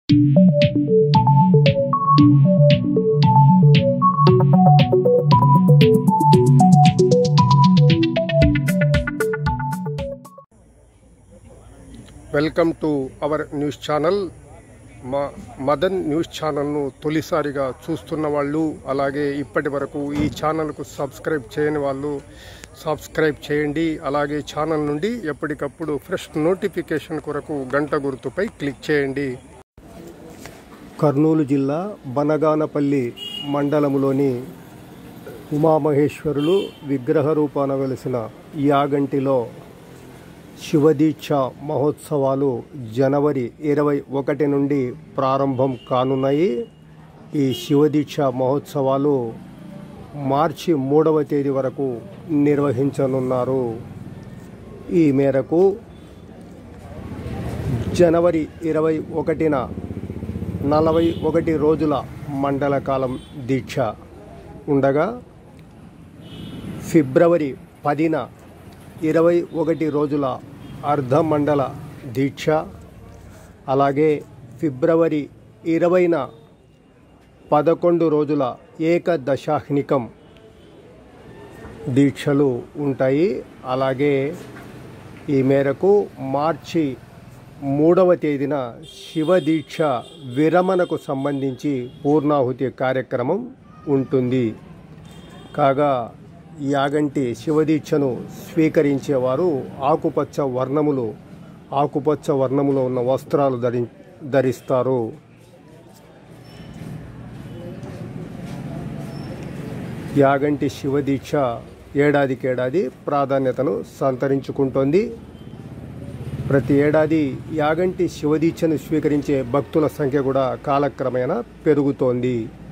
welcome to our news channel మా Madan news ఛానల్ను తొలిసారిగా చూస్తున్న వాళ్ళు అలాగే ఇప్పటి వరకు ఈ ఛానల్కు సబ్స్క్రైబ్ చేయని వాళ్ళు సబ్స్క్రైబ్ చేయండి అలాగే ఛానల్ నుండి ఎప్పటికప్పుడు ఫ్రెష్ నోటిఫికేషన్ కొరకు గంట గుర్తుపై క్లిక్ చేయండి కర్నూలు జిల్లా బనగానపల్లి మండలములోని ఉమామహేశ్వరులు విగ్రహ రూపాన వెలిసిన యాగంటిలో శివదీక్ష మహోత్సవాలు జనవరి ఇరవై ఒకటి నుండి ప్రారంభం కానున్నాయి ఈ శివదీక్ష మహోత్సవాలు మార్చి మూడవ తేదీ వరకు నిర్వహించనున్నారు ఈ మేరకు జనవరి ఇరవై ఒకటిన నలభై ఒకటి రోజుల మండల కాలం దీక్ష ఉండగా ఫిబ్రవరి పదిన ఇరవై ఒకటి రోజుల అర్ధమండల దీక్ష అలాగే ఫిబ్రవరి ఇరవైన పదకొండు రోజుల ఏకదశాహ్నికం దీక్షలు ఉంటాయి అలాగే ఈ మేరకు మార్చి మూడవ తేదీన శివదీక్ష విరమణకు సంబంధించి పూర్ణాహుతి కార్యక్రమం ఉంటుంది కాగా యాగంటి శివదీక్షను స్వీకరించేవారు ఆకుపచ్చ వర్ణములు ఆకుపచ్చ వర్ణములో ఉన్న వస్త్రాలు ధరి ధరిస్తారు యాగంటి శివదీక్ష ఏడాదికేడాది ప్రాధాన్యతను సంతరించుకుంటోంది ప్రతి ఏడాది యాగంటి శివదీక్షను స్వీకరించే భక్తుల సంఖ్య కూడా కాలక్రమేణా పెరుగుతోంది